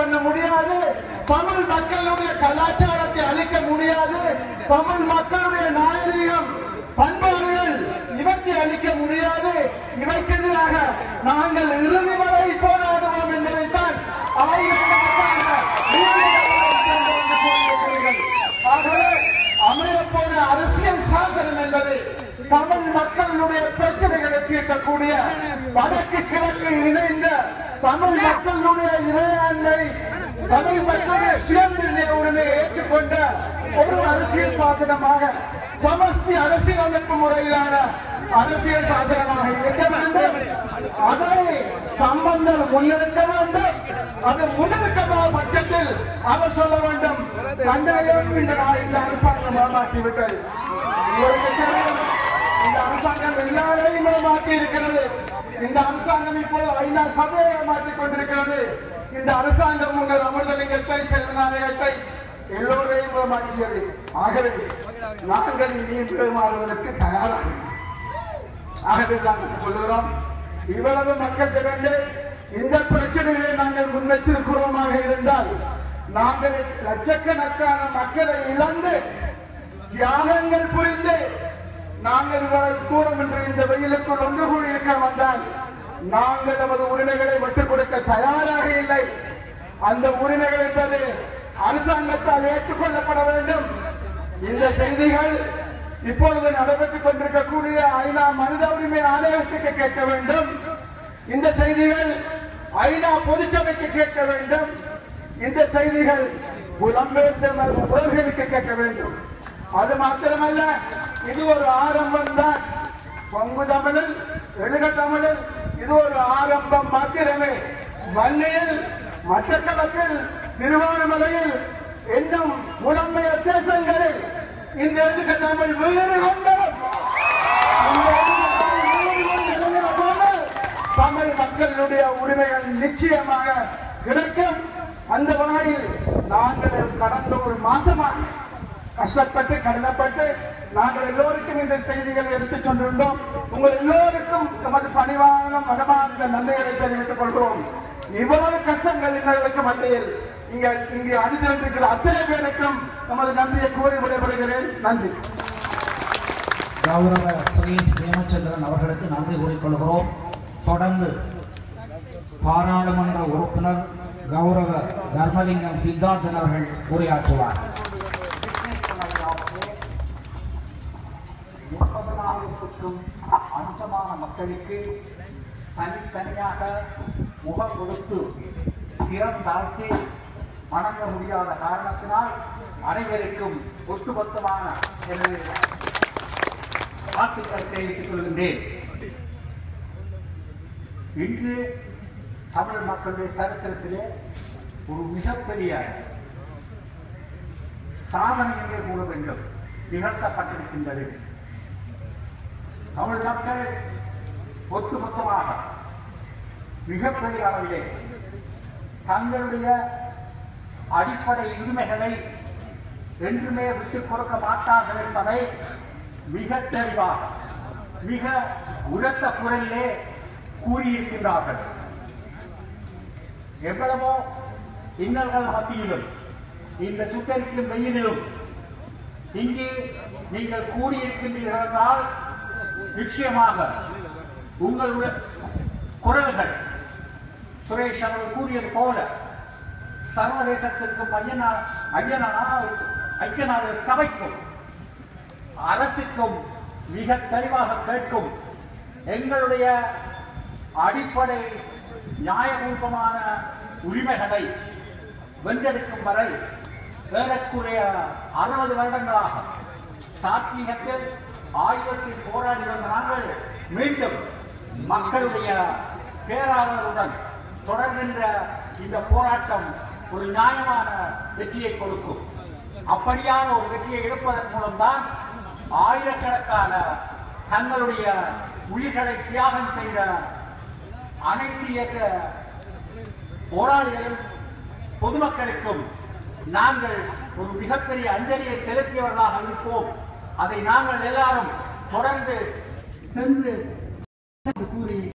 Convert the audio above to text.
பண்ண முடியாது தமிழ் மக்களுடைய கலாச்சாரத்தை அழிக்க முடியாது தமிழ் மக்களுடைய நாகரிகம் பண்பாடுகள் இவற்றை அழிக்க முடியாது இவைக்கு எதிராக நாங்கள் இறுதி வரை போராடுவோம் என்பதைத்தான் ஆயிரக்கணக்கான இளைஞர்கள் வந்து கூறியிருக்கிறீர்கள். ஆகவே அமையப்போன அரசியல் சாசனம் என்பது தமிழ் மக்களுடைய பிரச்சனைகளை தீர்க்கக்கூடிய வடக்கு கிழக்கு இணைந்த தமிழ் மக்களுடைய இறையாண்மை தமிழ் மக்களுடைய சுயநிர்ணய உரிமையை ஏற்றுக்கொண்ட ஒரு அரசியல் சாசனமாக சமஸ்தி அரசியலமைப்பு முறையிலான அரசியல் சாசனமாக இருக்க வேண்டும் அதை சம்பந்தர் முன்னெடுக்க வேண்டும் அது முன்னெடுக்கப்படாத பட்சத்தில் அவர் சொல்ல வேண்டும் தந்தையும் இந்த நா- இந்த அரசாங்கம் ஏமாற்றி விட்டது உங்களுக்கு தெரியும், இந்த அரசாங்கம் எல்லாரையும் ஏமாற்றி இருக்கிறது இந்த அரசாங்கம் இப்போது ஐநா சபையை ஏமாற்றிக் கொண்டிருக்கிறது இந்த அரசாங்கம் உங்கள் அமிர்தலிங்கத்தை செல்வநாயகத்தை எல்லோரையும் ஏமாற்றியது ஆகவே நாங்கள் இனி ஏமாறுவதற்கு தயாராக ஆகவே நாங்கள் சொல்லுகிறோம் இவ்வளவு மக்கள் திரண்டு இந்த பிரச்சனைகளை நாங்கள் முன்வைத்திருக்கிறோமாக இருந்தால் நாங்கள் லட்சக்கணக்கான மக்களை இழந்து தியாகங்கள் புரிந்து நாங்கள் இவ்வளவு தூரம் என்று இந்த வெயிலுக்குள் ஒன்று கூடி இருக்க வந்தால் நாங்கள் நமது உரிமைகளை விட்டுக் கொடுக்க தயாராக இல்லை அந்த உரிமைகள் என்பது அரசாங்கத்தால் ஏற்றுக்கொள்ளப்பட வேண்டும் இந்த செய்திகள் இப்பொழுது நடைபெற்றுக் கொண்டிருக்கக்கூடிய ஐநா மனித உரிமை ஆணையத்துக்கு கேட்க வேண்டும் இந்த செய்திகள் ஐநா பொதுச்சபைக்கு கேட்க வேண்டும் இந்த செய்திகள் புலம்பெயர்ந்த உறவுகளுக்கு கேட்க வேண்டும் அது மாத்திரமல்ல இது ஒரு ஆரம்பம் தான் பங்கு தமிழில் எழுக தமிழில் இது ஒரு ஆரம்பம் மாத்திரமே வன்னியில் மட்டக்களப்பில் திருவோணமலையில் இன்னும் புலம்பெயர் தேசங்களில் இந்த எழுக தமிழ் வேறு கொண்டோம் இந்த எழுக தமிழ் வேறு கொண்டிருக்கிற போது தமிழ் மக்களுடைய உரிமைகள் நிச்சயமாக கிடைக்கும் அந்த வகையில் நாங்கள் கடந்த ஒரு மாசமாக கஷ்டப்பட்டு கடனப்பட்டு நாங்கள் எல்லோருக்கும் இந்த செய்திகளை எடுத்துச் சென்றிருந்தோம் உங்கள் எல்லோருக்கும் நமது பணிவான மனமார்ந்த நன்றிகளை தெரிவித்துக் கொள்கிறோம் இவ்வளவு கஷ்டங்கள் இன்னர்களுக்கு மத்தியில் இங்க இங்கே அடித்திருக்கிற அத்தனை பேருக்கும் நமது நன்றியை கூறி விடைபெறுகிறேன் நன்றி கௌரவ சுரேஷ் பிரேமச்சந்திரன் அவர்களுக்கு நன்றி கூறிக்கொள்கிறோம் தொடர்ந்து பாராளுமன்ற உறுப்பினர் கௌரவ தர்மலிங்கம் சித்தார்த்தன் அவர்கள் உரையாற்றுவார் முப்பதனாயிரத்துக்கும் அதிகமான மக்களுக்கு தனித்தனியாக முகம் கொடுத்து சிரம் தாழ்த்தி வணங்க முடியாத காரணத்தினால் அனைவருக்கும் ஒட்டுமொத்தமான எனது வாழ்த்துக்களை தெரிவித்துக் கொள்கின்றேன் இன்று தமிழ் மக்களுடைய சரித்திரத்திலே ஒரு மிகப்பெரிய சாதனை என்றே கூற வேண்டும் நிகழ்த்தப்பட்டிருக்கின்றது தமிழ் மக்கள் ஒட்டுமொத்தமாக மிகப்பெரிய அளவிலே தங்களுடைய அடிப்படை உரிமைகளை என்றுமே விட்டுக் கொடுக்க மாட்டார்கள் என்பதை மிக தெளிவாக மிக உரத்த குரலிலே கூறியிருக்கின்றார்கள் எவ்வளவோ இன்னல்கள் மத்தியிலும் இந்த சுட்டரிக்கும் வெயிலிலும் இங்கே நீங்கள் கூடியிருக்கின்றீர்கள் என்றால் நிச்சயமாக உங்களுடைய குரல்கள் சுரேஷ் அவர்கள் கூறியது போல சர்வதேசத்திற்கும் ஐயனா ஐயனா ஐக்கிய நாடு சபைக்கும் அரசுக்கும் மிக தெளிவாக கேட்கும் எங்களுடைய அடிப்படை நியாயபூர்வமான உரிமைகளை வென்றெடுக்கும் வரை ஏறக்குறைய அறுபது வருடங்களாக சாத்வீகத்தில் ஆயுதத்தில் போராடி வந்த நாங்கள் மீண்டும் மக்களுடைய பேராதரவுடன் தொடர்கின்ற இந்த போராட்டம் ஒரு நியாயமான வெற்றியை கொடுக்கும் அப்படியான ஒரு வெற்றியை எடுப்பதன் மூலம்தான் ஆயிரக்கணக்கான தங்களுடைய உயிர்களை தியாகம் செய்த அனைத்து இயக்க போராளிகளும் பொதுமக்களுக்கும் நாங்கள் ஒரு மிகப்பெரிய அஞ்சலியை செலுத்தியவர்களாக இருப்போம் அதை நாங்கள் எல்லாரும் தொடர்ந்து சென்று கூறி